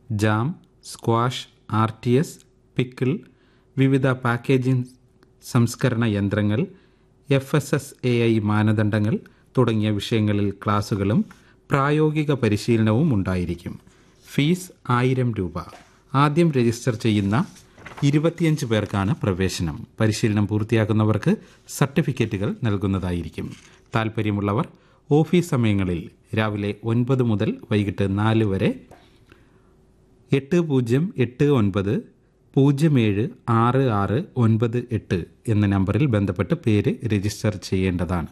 jam squash R T S pickle വിവിധ packaging സംസ്കരണ യന്ത്രങ്ങൾ F S S A I മാനദണ്ഡങ്ങൾ തുടങ്ങിയ വിഷയങ്ങളിൽ ക്ലാസുകളും പ്രായോഗിക പരിശീലനവും ഉണ്ടായിരിക്കും ഫീസ് ആയിരം രൂപ ആദ്യം രജിസ്റ്റർ ചെയ്യുന്ന ഇരുപത്തിയഞ്ച് പേർക്കാണ് പ്രവേശനം പരിശീലനം പൂർത്തിയാക്കുന്നവർക്ക് സർട്ടിഫിക്കറ്റുകൾ നൽകുന്നതായിരിക്കും താൽപ്പര്യമുള്ളവർ ഓഫീസ് സമയങ്ങളിൽ രാവിലെ ഒൻപത് മുതൽ വൈകിട്ട് നാല് വരെ എട്ട് പൂജ്യം എട്ട് ഒൻപത് പൂജ്യം ഏഴ് ആറ് ആറ് ഒൻപത് എട്ട് എന്ന നമ്പറിൽ ബന്ധപ്പെട്ട് പേര് രജിസ്റ്റർ ചെയ്യേണ്ടതാണ്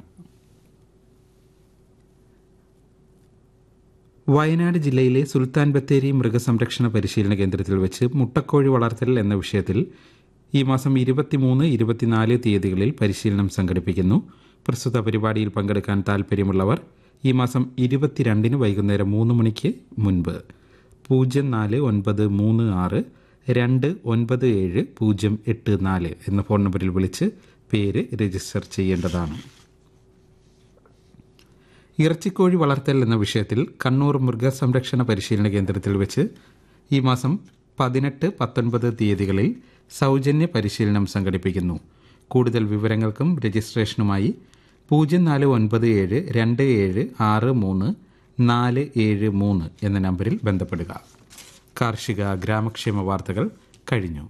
വയനാട് ജില്ലയിലെ സുൽത്താൻ ബത്തേരി മൃഗസംരക്ഷണ പരിശീലന കേന്ദ്രത്തിൽ വെച്ച് മുട്ടക്കോഴി വളർത്തൽ എന്ന വിഷയത്തിൽ ഈ മാസം ഇരുപത്തിമൂന്ന് ഇരുപത്തിനാല് തീയതികളിൽ പരിശീലനം സംഘടിപ്പിക്കുന്നു പ്രസ്തുത പരിപാടിയിൽ പങ്കെടുക്കാൻ താൽപ്പര്യമുള്ളവർ ഈ മാസം ഇരുപത്തിരണ്ടിന് വൈകുന്നേരം മൂന്ന് മണിക്ക് മുൻപ് പൂജ്യം നാല് ഒൻപത് മൂന്ന് ആറ് രണ്ട് ഒൻപത് ഏഴ് പൂജ്യം എട്ട് നാല് എന്ന ഫോൺ നമ്പറിൽ വിളിച്ച് പേര് രജിസ്റ്റർ ചെയ്യേണ്ടതാണ് ഇറച്ചിക്കോഴി വളർത്തൽ എന്ന വിഷയത്തിൽ കണ്ണൂർ മൃഗസംരക്ഷണ പരിശീലന കേന്ദ്രത്തിൽ വെച്ച് ഈ മാസം പതിനെട്ട് പത്തൊൻപത് തീയതികളിൽ സൗജന്യ പരിശീലനം സംഘടിപ്പിക്കുന്നു കൂടുതൽ വിവരങ്ങൾക്കും രജിസ്ട്രേഷനുമായി പൂജ്യം നാല് ഒൻപത് ഏഴ് രണ്ട് ഏഴ് ആറ് മൂന്ന് നാല് ഏഴ് മൂന്ന് എന്ന നമ്പറിൽ ബന്ധപ്പെടുക കാർഷിക ഗ്രാമക്ഷേമ വാർത്തകൾ കഴിഞ്ഞു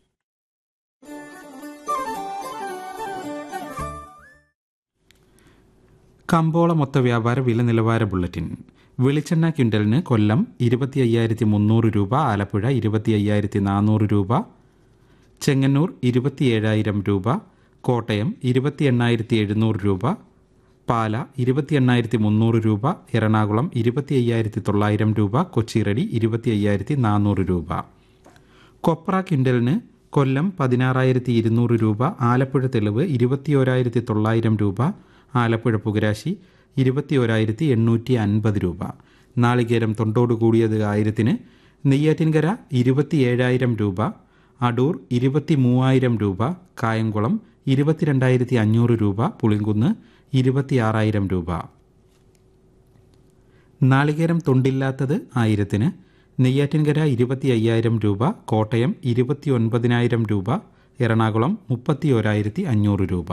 കമ്പോള മൊത്ത വ്യാപാര വില നിലവാര ബുള്ളറ്റിൻ വെളിച്ചെണ്ണ ക്വിൻ്റലിന് കൊല്ലം ഇരുപത്തി അയ്യായിരത്തി മുന്നൂറ് രൂപ ആലപ്പുഴ ഇരുപത്തി അയ്യായിരത്തി നാനൂറ് രൂപ ചെങ്ങന്നൂർ ഇരുപത്തി ഏഴായിരം രൂപ കോട്ടയം ഇരുപത്തി എണ്ണായിരത്തി എഴുന്നൂറ് രൂപ പാല ഇരുപത്തി എണ്ണായിരത്തി മുന്നൂറ് രൂപ എറണാകുളം ഇരുപത്തി അയ്യായിരത്തി തൊള്ളായിരം രൂപ കൊച്ചിറടി ഇരുപത്തി അയ്യായിരത്തി നാനൂറ് രൂപ കൊപ്ര ക്വിൻ്റലിന് കൊല്ലം പതിനാറായിരത്തി ഇരുന്നൂറ് രൂപ ആലപ്പുഴ തെളിവ് ഇരുപത്തി ഓരായിരത്തി തൊള്ളായിരം രൂപ ആലപ്പുഴ പുകരാശി ഇരുപത്തി ഓരായിരത്തി എണ്ണൂറ്റി അൻപത് രൂപ നാളികേരം തൊണ്ടോട് കൂടിയത് ആയിരത്തിന് നെയ്യാറ്റിൻകര ഇരുപത്തി ഏഴായിരം രൂപ അടൂർ ഇരുപത്തി മൂവായിരം രൂപ കായംകുളം ഇരുപത്തിരണ്ടായിരത്തി അഞ്ഞൂറ് രൂപ പുളിങ്കുന്ന് ഇരുപത്തിയാറായിരം രൂപ നാളികേരം തൊണ്ടില്ലാത്തത് ആയിരത്തിന് നെയ്യാറ്റിൻകര ഇരുപത്തി അയ്യായിരം രൂപ കോട്ടയം ഇരുപത്തി ഒൻപതിനായിരം രൂപ എറണാകുളം മുപ്പത്തി ഓരായിരത്തി അഞ്ഞൂറ് രൂപ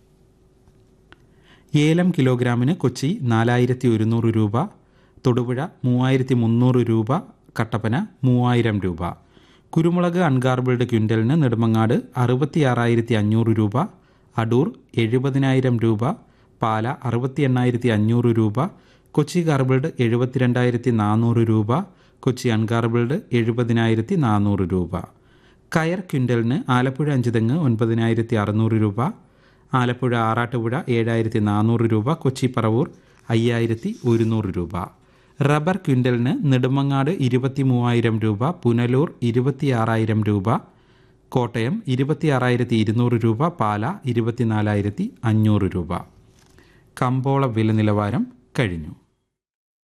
ഏലം കിലോഗ്രാമിന് കൊച്ചി നാലായിരത്തി ഒരുന്നൂറ് രൂപ തൊടുപുഴ മൂവായിരത്തി മുന്നൂറ് രൂപ കട്ടപ്പന മൂവായിരം രൂപ കുരുമുളക് അൺഗാർബിൾഡ് ക്വിൻ്റലിന് നെടുമങ്ങാട് അറുപത്തിയാറായിരത്തി അഞ്ഞൂറ് രൂപ അടൂർ എഴുപതിനായിരം രൂപ പാല അറുപത്തി എണ്ണായിരത്തി അഞ്ഞൂറ് രൂപ കൊച്ചി ഗാർബിൾഡ് എഴുപത്തിരണ്ടായിരത്തി നാനൂറ് രൂപ കൊച്ചി അൺഗാർബിൾഡ് എഴുപതിനായിരത്തി നാനൂറ് രൂപ കയർ ക്വിൻ്റലിന് ആലപ്പുഴ അഞ്ചുതെങ്ങ് ഒൻപതിനായിരത്തി അറുന്നൂറ് രൂപ ആലപ്പുഴ ആറാട്ടുപുഴ ഏഴായിരത്തി നാനൂറ് രൂപ കൊച്ചി പറവൂർ അയ്യായിരത്തി ഒരുന്നൂറ് രൂപ റബ്ബർ ക്വിൻ്റലിന് നെടുമങ്ങാട് ഇരുപത്തി മൂവായിരം രൂപ പുനലൂർ ഇരുപത്തിയാറായിരം രൂപ കോട്ടയം ഇരുപത്തിയാറായിരത്തി ഇരുന്നൂറ് രൂപ പാല ഇരുപത്തിനാലായിരത്തി അഞ്ഞൂറ് രൂപ കമ്പോള വില നിലവാരം കഴിഞ്ഞു